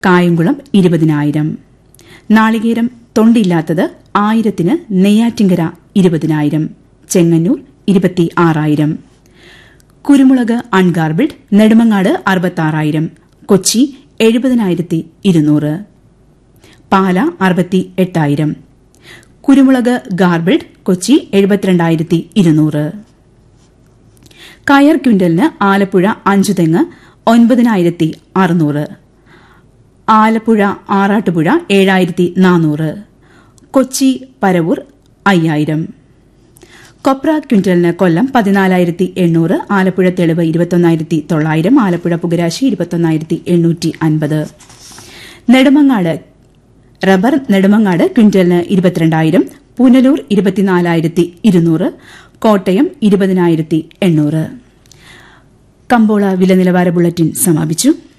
കായംകുളം ഇരുപതിനായിരം നാളികേരം തൊണ്ടില്ലാത്തത് ആയിരത്തിന് നെയ്യാറ്റിങ്കര ഇരുപതിനായിരം ചെങ്ങന്നൂർ ഇരുപത്തി ആറായിരം കുരുമുളക് അൺഗാർബിൾഡ് നെടുമങ്ങാട് അറുപത്താറായിരം കൊച്ചി എഴുപതിനായിരത്തി ഇരുന്നൂറ് പാല അറുപത്തി എട്ടായിരം കുരുമുളക് ഗാർബിൾഡ് കൊച്ചി എഴുപത്തിരണ്ടായിരത്തി ഇരുന്നൂറ് കയർ ക്വിന്റലിന് ആലപ്പുഴ അഞ്ചുതെങ്ങ് ഒൻപതിനായിരത്തി അറുന്നൂറ് ആലപ്പുഴ ആറാട്ടുപുഴ ഏഴായിരത്തി നാനൂറ് കൊച്ചി പരവൂർ അയ്യായിരം കൊപ്ര ക്വിന്റലിന് കൊല്ലം പതിനാലായിരത്തി എണ്ണൂറ് ആലപ്പുഴ തെളിവ് ഇരുപത്തൊന്നായിരത്തി തൊള്ളായിരം ആലപ്പുഴ പുകരാശി ഇരുപത്തൊന്നായിരത്തി എണ്ണൂറ്റി അൻപത് നെടുമങ്ങാട് റബ്ബർ നെടുമങ്ങാട് ക്വിന്റലിന് ഇരുപത്തിരണ്ടായിരം പുനലൂർ ഇരുപത്തിനാലായിരത്തി ഇരുന്നൂറ് കോട്ടയം ഇരുപതിനായിരത്തി എണ്ണൂറ് കമ്പോള വില നിലവാര ബുള്ളറ്റിൻ സമാപിച്ചു